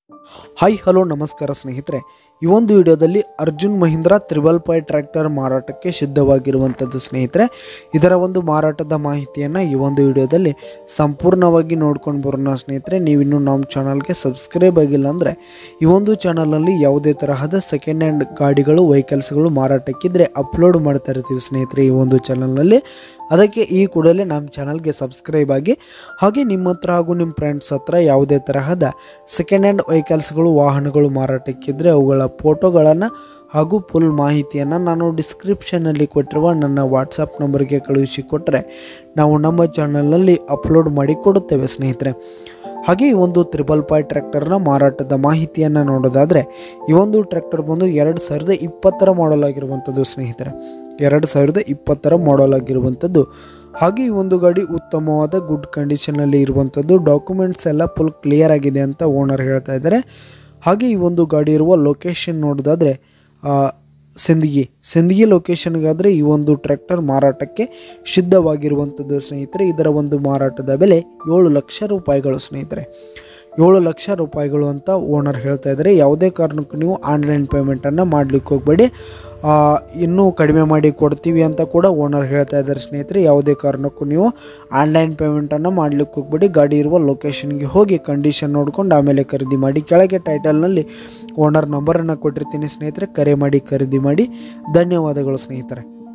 hi hello ನಮಸ್ಕಾರ ಸ್ನೇಹಿತರೆ ಈ ಒಂದು ವಿಡಿಯೋದಲ್ಲಿ Arjun Mahindra triple five tractor ಮಾರಾಟಕ್ಕೆ ಸಿದ್ಧವಾಗಿರುವಂಥದ್ದು ಸ್ನೇಹಿತರೆ ಇದರ ಒಂದು ಮಾರಾಟದ ಮಾಹಿತಿಯನ್ನು ಈ ಒಂದು ವಿಡಿಯೋದಲ್ಲಿ ಸಂಪೂರ್ಣವಾಗಿ ನೋಡ್ಕೊಂಡು ಬರೋಣ ಸ್ನೇಹಿತರೆ ನೀವಿನ್ನೂ ನಮ್ಮ ಚಾನಲ್ಗೆ ಸಬ್ಸ್ಕ್ರೈಬ್ ಆಗಿಲ್ಲ ಅಂದರೆ ಈ ಒಂದು ಚಾನಲ್ನಲ್ಲಿ ಯಾವುದೇ ತರಹದ ಸೆಕೆಂಡ್ ಹ್ಯಾಂಡ್ ಗಾಡಿಗಳು ವೆಹಿಕಲ್ಸ್ಗಳು ಮಾರಾಟಕ್ಕಿದ್ರೆ ಅಪ್ಲೋಡ್ ಮಾಡ್ತಾ ಇರ್ತೀವಿ ಸ್ನೇಹಿತರೆ ಈ ಒಂದು ಚಾನಲ್ನಲ್ಲಿ ಅದಕ್ಕೆ ಈ ಕೂಡಲೇ ನಮ್ಮ ಚಾನಲ್ಗೆ ಸಬ್ಸ್ಕ್ರೈಬ್ ಆಗಿ ಹಾಗೆ ನಿಮ್ಮ ಹತ್ರ ಹಾಗೂ ನಿಮ್ಮ ಫ್ರೆಂಡ್ಸ್ ಹತ್ರ ಯಾವುದೇ ತರಹದ ಸೆಕೆಂಡ್ ಹ್ಯಾಂಡ್ ವೆಹಿಕಲ್ಸ್ಗಳು ವಾಹನಗಳು ಮಾರಾಟಕ್ಕಿದ್ರೆ ಅವುಗಳ ಫೋಟೋಗಳನ್ನು ಹಾಗೂ ಫುಲ್ ಮಾಹಿತಿಯನ್ನು ನಾನು ಡಿಸ್ಕ್ರಿಪ್ಷನಲ್ಲಿ ಕೊಟ್ಟಿರುವ ನನ್ನ ವಾಟ್ಸಪ್ ನಂಬರ್ಗೆ ಕಳುಹಿಸಿ ಕೊಟ್ಟರೆ ನಾವು ನಮ್ಮ ಚಾನಲ್ನಲ್ಲಿ ಅಪ್ಲೋಡ್ ಮಾಡಿ ಕೊಡುತ್ತೇವೆ ಸ್ನೇಹಿತರೆ ಹಾಗೆ ಈ ಒಂದು ತ್ರಿಬಲ್ ಫೈ ಟ್ರ್ಯಾಕ್ಟರ್ನ ಮಾರಾಟದ ಮಾಹಿತಿಯನ್ನು ನೋಡೋದಾದರೆ ಈ ಒಂದು ಟ್ರ್ಯಾಕ್ಟರ್ ಬಂದು ಎರಡು ಸಾವಿರದ ಇಪ್ಪತ್ತರ ಮಾಡಲ್ ಆಗಿರುವಂಥದ್ದು ಸ್ನೇಹಿತರೆ ಎರಡು ಸಾವಿರದ ಇಪ್ಪತ್ತರ ಮಾಡಲ್ ಆಗಿರುವಂಥದ್ದು ಹಾಗೆ ಈ ಒಂದು ಗಾಡಿ ಉತ್ತಮವಾದ ಗುಡ್ ಕಂಡೀಷನಲ್ಲಿ ಇರುವಂಥದ್ದು ಡಾಕ್ಯುಮೆಂಟ್ಸ್ ಎಲ್ಲ ಫುಲ್ ಕ್ಲಿಯರ್ ಆಗಿದೆ ಅಂತ ಓನರ್ ಹೇಳ್ತಾ ಇದ್ದಾರೆ ಹಾಗೆ ಈ ಒಂದು ಗಾಡಿ ಇರುವ ಲೊಕೇಶನ್ ನೋಡೋದಾದರೆ ಸಿಂದಗಿ ಸಿಂದಗಿ ಲೊಕೇಶನ್ಗಾದರೆ ಈ ಒಂದು ಟ್ರ್ಯಾಕ್ಟರ್ ಮಾರಾಟಕ್ಕೆ ಸಿದ್ಧವಾಗಿರುವಂಥದ್ದು ಸ್ನೇಹಿತರೆ ಇದರ ಒಂದು ಮಾರಾಟದ ಬೆಲೆ ಏಳು ಲಕ್ಷ ರೂಪಾಯಿಗಳು ಸ್ನೇಹಿತರೆ ಏಳು ಲಕ್ಷ ರೂಪಾಯಿಗಳು ಅಂತ ಓನರ್ ಹೇಳ್ತಾ ಇದ್ದಾರೆ ಯಾವುದೇ ಕಾರಣಕ್ಕೂ ನೀವು ಆನ್ಲೈನ್ ಪೇಮೆಂಟನ್ನು ಮಾಡಲಿಕ್ಕೆ ಹೋಗಬೇಡಿ ಇನ್ನೂ ಕಡಿಮೆ ಮಾಡಿ ಕೊಡ್ತೀವಿ ಅಂತ ಕೂಡ ಓನರ್ ಹೇಳ್ತಾ ಇದ್ದಾರೆ ಸ್ನೇಹಿತರೆ ಯಾವುದೇ ಕಾರಣಕ್ಕೂ ನೀವು ಆನ್ಲೈನ್ ಪೇಮೆಂಟನ್ನು ಮಾಡಲಿಕ್ಕೆ ಹೋಗಬೇಡಿ ಗಾಡಿ ಇರುವ ಲೊಕೇಶನ್ಗೆ ಹೋಗಿ ಕಂಡೀಷನ್ ನೋಡ್ಕೊಂಡು ಆಮೇಲೆ ಖರೀದಿ ಮಾಡಿ ಕೆಳಗೆ ಟೈಟಲ್ನಲ್ಲಿ ಓನರ್ ನಂಬರನ್ನು ಕೊಟ್ಟಿರ್ತೀನಿ ಸ್ನೇಹಿತರೆ ಕರೆ ಮಾಡಿ ಖರೀದಿ ಮಾಡಿ ಧನ್ಯವಾದಗಳು ಸ್ನೇಹಿತರೆ